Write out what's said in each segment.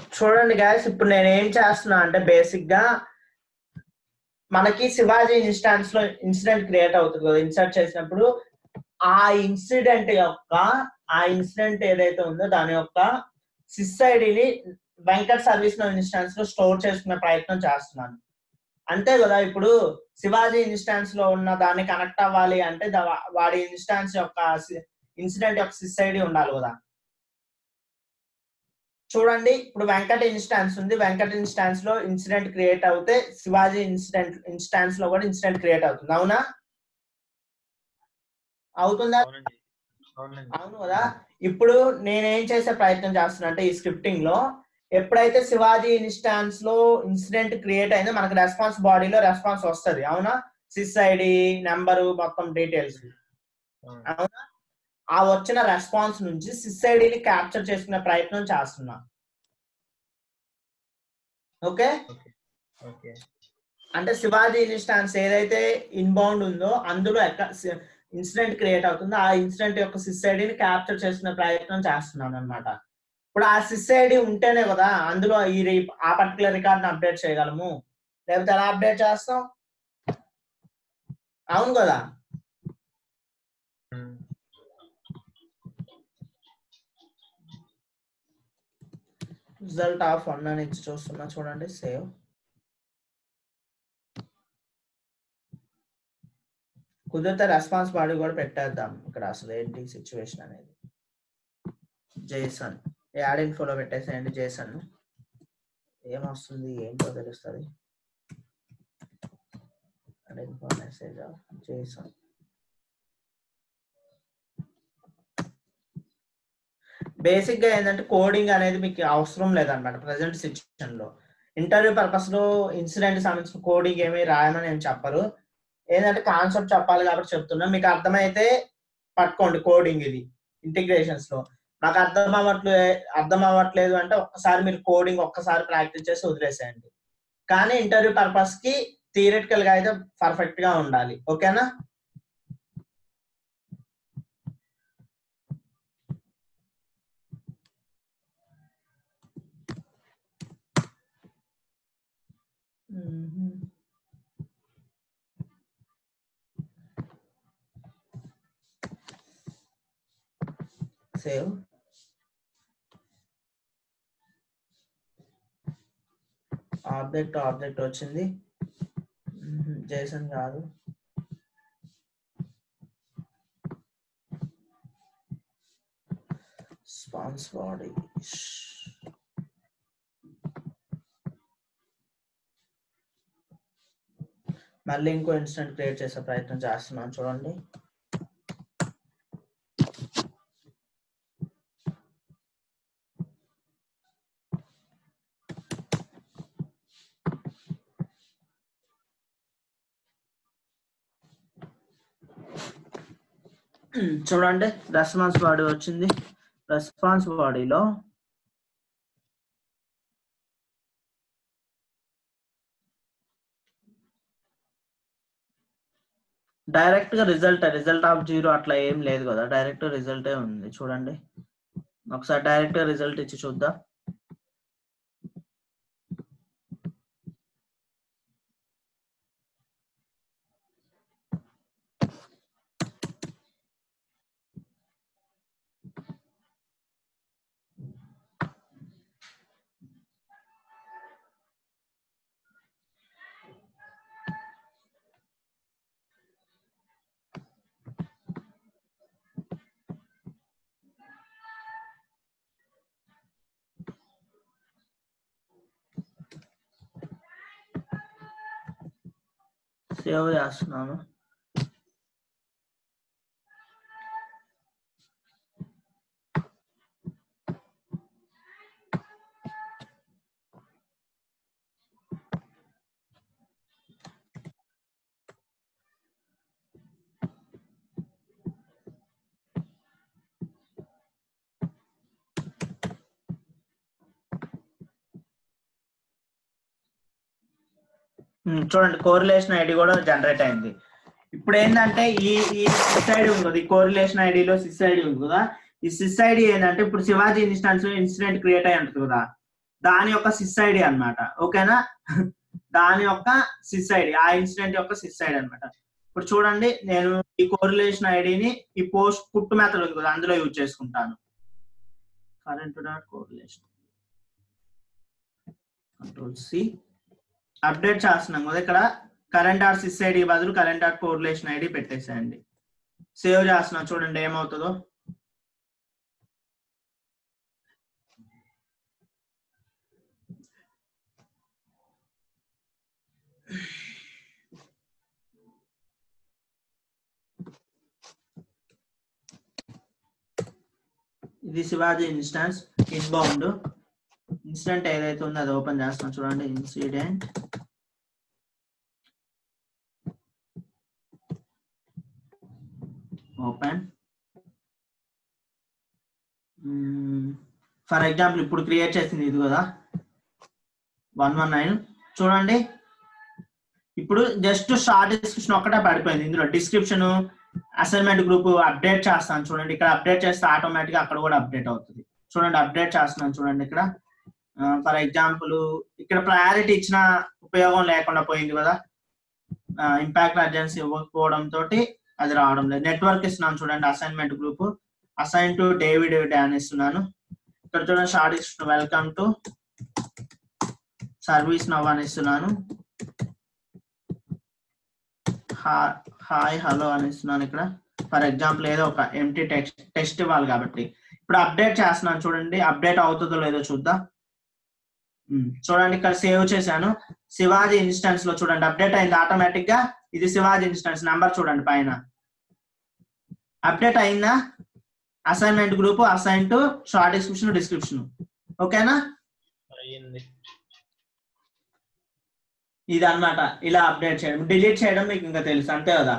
చూడండి గాయస్ ఇప్పుడు నేను ఏం చేస్తున్నా అంటే బేసిక్ గా మనకి శివాజీ ఇన్స్టాన్స్ లో ఇన్సిడెంట్ క్రియేట్ అవుతుంది కదా ఇన్సర్ట్ చేసినప్పుడు ఆ ఇన్సిడెంట్ యొక్క ఆ ఇన్సిడెంట్ ఏదైతే ఉందో దాని యొక్క సిస్ ఐడిని వెంకట్ సర్వీస్ లో ఇన్స్టాన్స్ లో స్టోర్ చేసుకునే ప్రయత్నం చేస్తున్నాను అంతే కదా ఇప్పుడు శివాజీ ఇన్స్టాన్స్ లో ఉన్న దాన్ని కనెక్ట్ అవ్వాలి అంటే దా- వాడి ఇన్స్టాన్స్ యొక్క ఇన్సిడెంట్ యొక్క సిస్ ఐడి ఉండాలి కదా చూడండి ఇప్పుడు వెంకట ఇన్స్టాన్స్ ఉంది వెంకట ఇన్స్టాన్స్ లో ఇన్సిడెంట్ క్రియేట్ అవుతే శివాజీ ఇన్సిడెంట్ ఇన్స్టాన్స్ లో కూడా ఇన్సిడెంట్ క్రియేట్ అవుతుంది అవునా అవుతుందా అవునండి అవునండి అవును కదా ఇప్పుడు నేనేం చేసే ప్రయత్నం చేస్తున్నా అంటే ఈ స్క్రిప్టింగ్ లో ఎప్పుడైతే శివాజీ ఇన్స్టాన్స్ లో ఇన్సిడెంట్ క్రియేట్ అయిందో మనకు రెస్పాన్స్ బాడీలో రెస్పాన్స్ వస్తది అవునా సిస్ ఐడి నెంబరు మొత్తం డీటెయిల్స్ అవును. అవునా ఆ వచ్చిన రెస్పాన్స్ నుంచి సిస్ ఐడిని క్యాప్చర్ చేసుకునే ప్రయత్నం చేస్తున్నా ఓకే ఓకే అంటే శివాజీ ఇన్స్టాన్స్ ఏదైతే ఇన్బౌండ్ ఉందో అందులో ఇన్సిడెంట్ క్రియేట్ అవుతుందో ఆ ఇన్సిడెంట్ యొక్క సిస్ ఐడిని క్యాప్చర్ చేసుకునే ప్రయత్నం చేస్తున్నాను అనమాట ఇప్పుడు ఆ సిస్ ఐడి ఉంటేనే కదా అందులో ఈ రి- ఆ పర్టికులర్ రికార్డ్ అప్డేట్ చేయగలము లేకపోతే ఎలా అప్డేట్ చేస్తాం అవును కదా ఉమ్. రిజల్ట్ ఆఫ్ వన్ అని ఇచ్చి చూస్తున్నా చూడండి సేవ్ కుదిరితే రెస్పాన్స్ బాడీ కూడా పెట్టేద్దాం ఇక్కడ అసలు ఏంటి సిచ్యువేషన్ అనేది జేసన్ యాడ్ ఇన్ఫోలో పెట్టేసేయండి జేసన్ ఏమొస్తుంది ఏంటో తెలుస్తుంది add info message JSON basic గా ఏంటంటే కోడింగ్ అనేది మీకు అవసరం లేదన్నమాట ప్రజెంట్ సిచ్యువేషన్ లో ఇంటర్వ్యూ పర్పస్ లో ఇన్సిడెంట్ సంబంధించిన కోడింగ్ ఏమీ రాయమని నేను చెప్పరు ఏంటంటే కాన్సెప్ట్ చెప్పాలి కాబట్టి చెప్తున్నా మీకు అర్థమైతే పట్టుకోండి కోడింగ్ ఇది ఇంటిగ్రేషన్స్ లో నాకు అర్థం అవ్వట్లే అర్థం అవ్వట్లేదు అంటే ఒక్కసారి మీరు కోడింగ్ ఒక్కసారి ప్రాక్టీస్ చేసి వదిలేసేయండి కానీ ఇంటర్వ్యూ పర్పస్ కి థియరిటికల్ గా అయితే పర్ఫెక్ట్ గా ఉండాలి ఓకేనా సేవ్ ఆబ్జెక్ట్ ఆబ్జెక్ట్ వచ్చింది జేసన్ కాదు స్పాన్స్ బాడీ మళ్ళీ ఇంకో ఇన్సిడెంట్ క్రియేట్ చేసే ప్రయత్నం చేస్తున్నాను చూడండి చూడండి రెస్పాన్స్ బాడీ వచ్చింది రెస్పాన్స్ బాడీలో డైరెక్ట్ గా రిజల్ట్ రిజల్ట్ ఆఫ్ జీరో అట్లా ఏం లేదు కదా డైరెక్ట్ రిజల్టే ఉంది చూడండి ఒకసారి డైరెక్ట్ గా రిజల్ట్ ఇచ్చి చూద్దాం సేవ్ చేస్తున్నాను ఉమ్, చూడండి కోరిలేషన్ ఐడి కూడా జనరేట్ అయింది ఇప్పుడు ఏంటంటే ఈ ఈ సిస్ ఐడి ఉంది కదా ఈ కోరిలేషన్ ఐడిలో సిస్ ఐడి ఉంది కదా ఈ సిస్ ఐడి ఏంటంటే ఇప్పుడు శివాజీ ఇన్స్టాన్స్ ఇన్సిడెంట్ క్రియేట్ అయి ఉంటుంది కదా దాని యొక్క సిస్ ఐడి అనమాట ఓకేనా దాని యొక్క సిస్ ఐడి ఆ ఇన్సిడెంట్ యొక్క సిస్ ఐడి అనమాట ఇప్పుడు చూడండి నేను ఈ కోరిలేషన్ ఐడిని ఈ పోస్ట్ పుట్టు మెథడ్ ఉంది కదా అందులో యూజ్ చేసుకుంటాను current dot correlation control C update చేస్తున్నాం కదా ఇక్కడ కరెంట్ డాట్ సిస్ ఐడి బదులు కరెంట్ డాట్ కోరిలేషన్ ఐడి పెట్టేసేయండి సేవ్ చేస్తున్నాం చూడండి ఏమవుతుందో ఇది శివాజీ ఇన్స్టాన్స్ ఇన్బౌండ్ ఇన్సిడెంట్ ఏదైతే ఉందో అది ఓపెన్ చేస్తాం చూడండి ఇన్సిడెంట్ ఓపెన్ ఫర్ ఎగ్జాంపుల్ ఇప్పుడు క్రియేట్ చేసింది ఇది కదా వన్ వన్ నైన్ చూడండి ఇప్పుడు జస్ట్ షార్ట్ డిస్క్రిప్షన్ ఒక్కటే పడిపోయింది ఇందులో డిస్క్రిప్షన్ అసైన్మెంట్ గ్రూప్ అప్డేట్ చేస్తాను చూడండి ఇక్కడ అప్డేట్ చేస్తే ఆటోమేటిక్ గా అక్కడ కూడా అప్డేట్ అవుతుంది చూడండి అప్డేట్ చేస్తున్నాను చూడండి ఇక్కడ ఫర్ ఎగ్జాంపుల్ ఇక్కడ ప్రయారిటీ ఇచ్చిన ఉపయోగం లేకుండా పోయింది కదా ఇంపాక్ట్ అర్జెన్సీ ఇవ్వకపోవడం తోటి అది రావడం లేదు నెట్వర్క్ ఇస్తున్నాను చూడండి assignment group assign to David Dan ఇస్తున్నాను ఇక్కడ చూడండి షార్ట్ ఇస్తున్నాను వెల్కమ్ టు సర్వీస్ నవ్ అని ఇస్తున్నాను హాయ్ హలో అని ఇస్తున్నాను ఇక్కడ ఫర్ ఎగ్జాంపుల్ ఏదో ఒక ఎంటీ టెక్స్ట్ టెస్ట్ ఇవ్వాలి కాబట్టి ఇప్పుడు అప్డేట్ చేస్తున్నాను చూడండి అప్డేట్ అవుతుందో లేదో చూద్దాం ఉమ్, చూడండి ఇక్కడ సేవ్ చేశాను శివాజీ ఇన్స్టెన్స్ లో చూడండి అప్డేట్ అయింది ఆటోమేటిక్ గా ఇది శివాజీ ఇన్స్టెన్స్ నెంబర్ చూడండి పైన అప్డేట్ అయిందా assignment group assign to short description description ఓకేనా అయ్యింది ఇది అన్నమాట ఇలా అప్డేట్ చేయడం డిలీట్ చేయడం మీకు ఇంకా తెలుసు అంతే కదా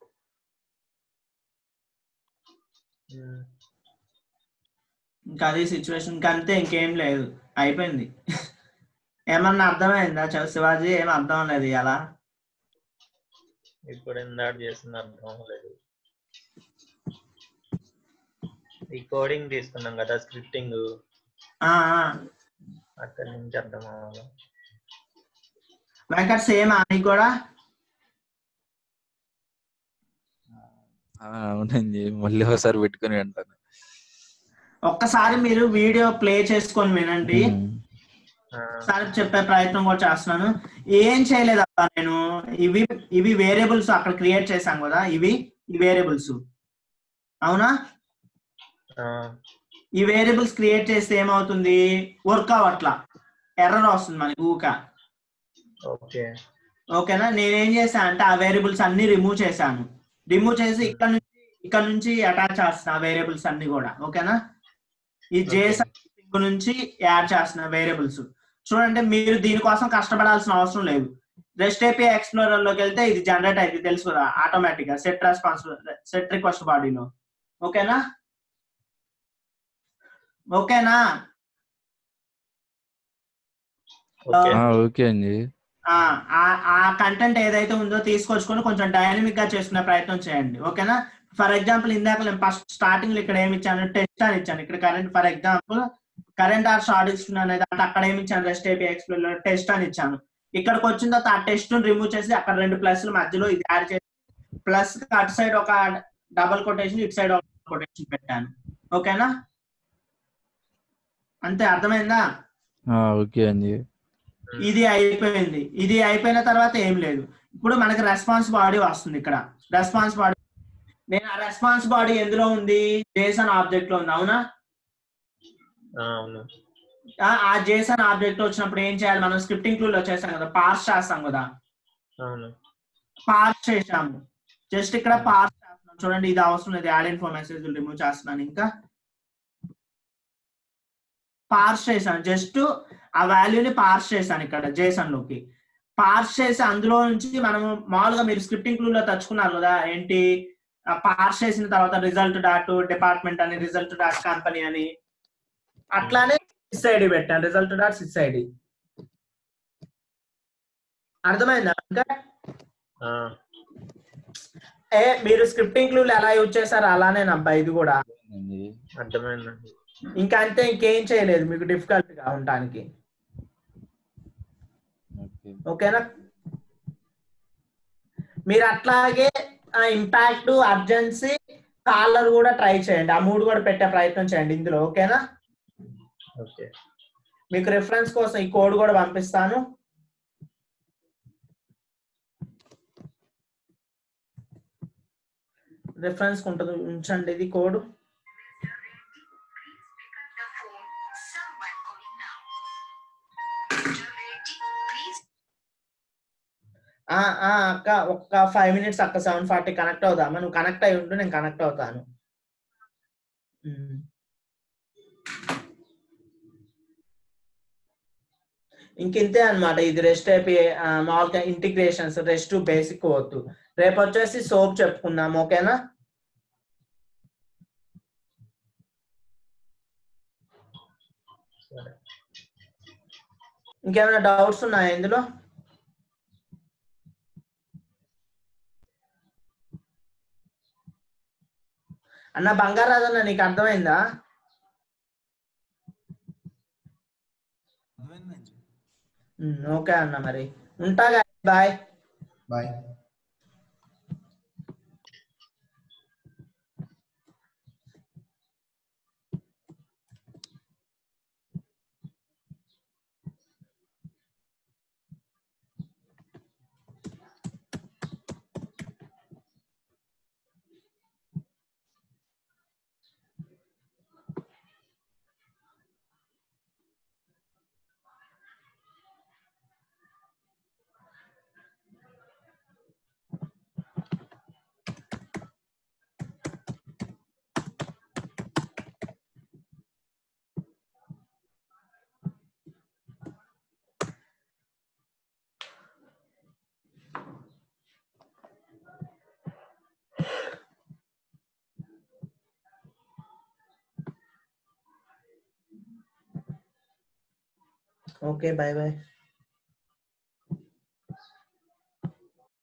ఉమ్. ఇంకా అది సిచ్యువేషన్ ఇంకా అంతే ఇంకేం లేదు అయిపోయింది ఏమన్నా అర్థమైందా చ- శివాజీ ఏం అర్థం లేదు ఇలా ఇప్పుడు ఇందాక చేసింది అర్థం లేదు ఈ కోడింగ్ తీసుకున్నాం కదా స్క్రిప్టింగ్ ఆ, ఆ. అక్కడి నుంచి అర్థం అవ్వాలి వెంకట్ సేమ్ అని కూడా ఆ, అవునండి మళ్ళీ ఒకసారి పెట్టుకుని వింటాను ఒక్కసారి మీరు వీడియో ప్లే చేసుకొని వినండి ఉమ్. ఆ, ఒకసారి చెప్పే ప్రయత్నం కూడా చేస్తున్నాను ఏం చేయలేదు అబ్బా నేను ఇవి ఇవి వేరియబుల్స్ అక్కడ క్రియేట్ చేశాం కదా ఇవి ఈ వేరియబుల్స్ అవునా ఆ, ఈ వేరియబుల్స్ క్రియేట్ చేస్తే ఏమవుతుంది వర్క్ అవ్వట్లా ఎర్రర్ వస్తుంది మనకి ఊక ఓకే ఓకేనా నేనేం చేశాను అంటే ఆ వేరియబుల్స్ అన్ని రిమూవ్ చేశాను రిమూవ్ చేసి ఇక్కడ నుంచి ఇక్కడ నుంచి అటాచ్ చేస్తున్నా వేరియబుల్స్ అన్ని కూడా ఓకేనా ఈ జేసన్ నుంచి యాడ్ చేస్తున్న వేరియబుల్స్ చూడండి మీరు దీనికోసం కష్టపడాల్సిన అవసరం లేదు రెస్ట్ ఏపీ ఎక్స్ప్లోరర్ లోకి వెళ్తే ఇది జనరేట్ అయింది తెలుసు కదా ఆటోమేటిక్ గా సెట్ రెస్పాన్స్ సెట్ రిక్వెస్ట్ బాడీలో ఓకేనా ఓకేనా ఓకే ఆ, ఓకే అండి ఆ ఆ- ఆ కంటెంట్ ఏదైతే ఉందో తీసుకొచ్చుకొని కొంచెం డైనమిక్ గా చేసుకునే ప్రయత్నం చేయండి ఓకేనా ఫర్ ఎగ్జాంపుల్ ఇందాక నేను ఫస్ట్ స్టార్టింగ్ లో ఇక్కడ ఏమి ఇచ్చాను టెస్ట్ అని ఇచ్చాను ఇక్కడ current for example current or short ఇచ్చిన అనేది అంటే అక్కడ ఏమి ఇచ్చాను రెస్ట్ ఏపీ ఎక్స్ప్లోర్ టెస్ట్ అని ఇచ్చాను ఇక్కడికి వచ్చిన తర్వాత ఆ టెస్ట్ రిమూవ్ చేసి అక్కడ రెండు ప్లస్ల మధ్యలో ఇది యాడ్ చేసి ప్లస్ అటు సైడ్ ఒక డబుల్ కొటేషన్ ఇటు సైడ్ ఒక కొటేషన్ పెట్టాను ఓకేనా అంతే అర్థమైందా ఆ, ఓకే అండి ఇది అయిపోయింది ఇది అయిపోయిన తర్వాత ఏం లేదు ఇప్పుడు మనకి రెస్పాన్స్ బాడీ వస్తుంది ఇక్కడ రెస్పాన్స్ బాడీ నేను ఆ రెస్పాన్స్ బాడీ ఎందులో ఉంది జేసన్ ఆబ్జెక్ట్ లో ఉంది అవునా ఆ, అవును ఆ- ఆ జేసన్ ఆబ్జెక్ట్ వచ్చినప్పుడు ఏం చేయాలి మనం స్క్రిప్టింగ్ క్లూ లో చేస్తాం కదా పార్స్ చేస్తాం కదా అవును పార్స్ చేసాము జస్ట్ ఇక్కడ పార్స్ చేస్తున్నాం చూడండి ఇది అవసరం లేదు యాడ్ ఇన్ఫో మెసేజ్ రిమూవ్ చేస్తున్నాను ఇంకా పార్స్ చేశాను జస్ట్ ఆ వాల్యూని పార్స్ చేశాను ఇక్కడ జేసన్ లోకి పార్స్ చేసి అందులో నుంచి మనము మామూలుగా మీరు స్క్రిప్టింగ్ క్లూ లో తెచ్చుకున్నారు కదా ఏంటి పార్స్ చేసిన తర్వాత రిజల్ట్ డాట్ డిపార్ట్మెంట్ అని రిజల్ట్ డాట్ కంపెనీ అని అట్లానే సిస్ ఐడి పెట్టాను రిజల్ట్ డాట్ సిస్ ఐడి అర్థమైందా ఇంకా ఆ, ఏ మీరు స్క్రిప్టింగ్ క్లూలు ఎలా యూజ్ చేశారు అలానే నబ్బా ఇది కూడా అండి అర్థమైందండి ఇంకా అంతే ఇంకేం చేయలేదు మీకు డిఫికల్ట్ గా ఉండడానికి ఓకే ఓకేనా మీరు అట్లాగే ఇంపాక్ట్ అర్జెన్సీ కాలర్ కూడా ట్రై చేయండి ఆ మూడు కూడా పెట్టే ప్రయత్నం చేయండి ఇందులో ఓకేనా ఓకే మీకు రిఫరెన్స్ కోసం ఈ కోడ్ కూడా పంపిస్తాను రిఫరెన్స్ ఉంటుంది ఉంచండి ఇది కోడ్ ఆ ఆ అక్క ఒక్క ఫైవ్ మినిట్స్ అక్క సెవెన్ ఫార్టీ కనెక్ట్ అవుదామా నువ్వు కనెక్ట్ అయి ఉంటూ నేను కనెక్ట్ అవుతాను ఉమ్. ఇంకింతే అన్నమాట ఇది రెస్ట్ అయిపోయి ఆ, మామూలుగా ఇంటిగ్రేషన్స్ రెస్ట్ బేసిక్ వద్దు రేపు వచ్చేసి సోప్ చెప్పుకుందాం ఓకేనా సరే ఇంకేమైనా డౌట్స్ ఉన్నాయా ఇందులో అన్న బంగారాజు అన్న నీకు అర్థమైందా అర్థమైందండి ఉమ్, ఓకే అన్న మరి ఉంటా bye bye okay bye bye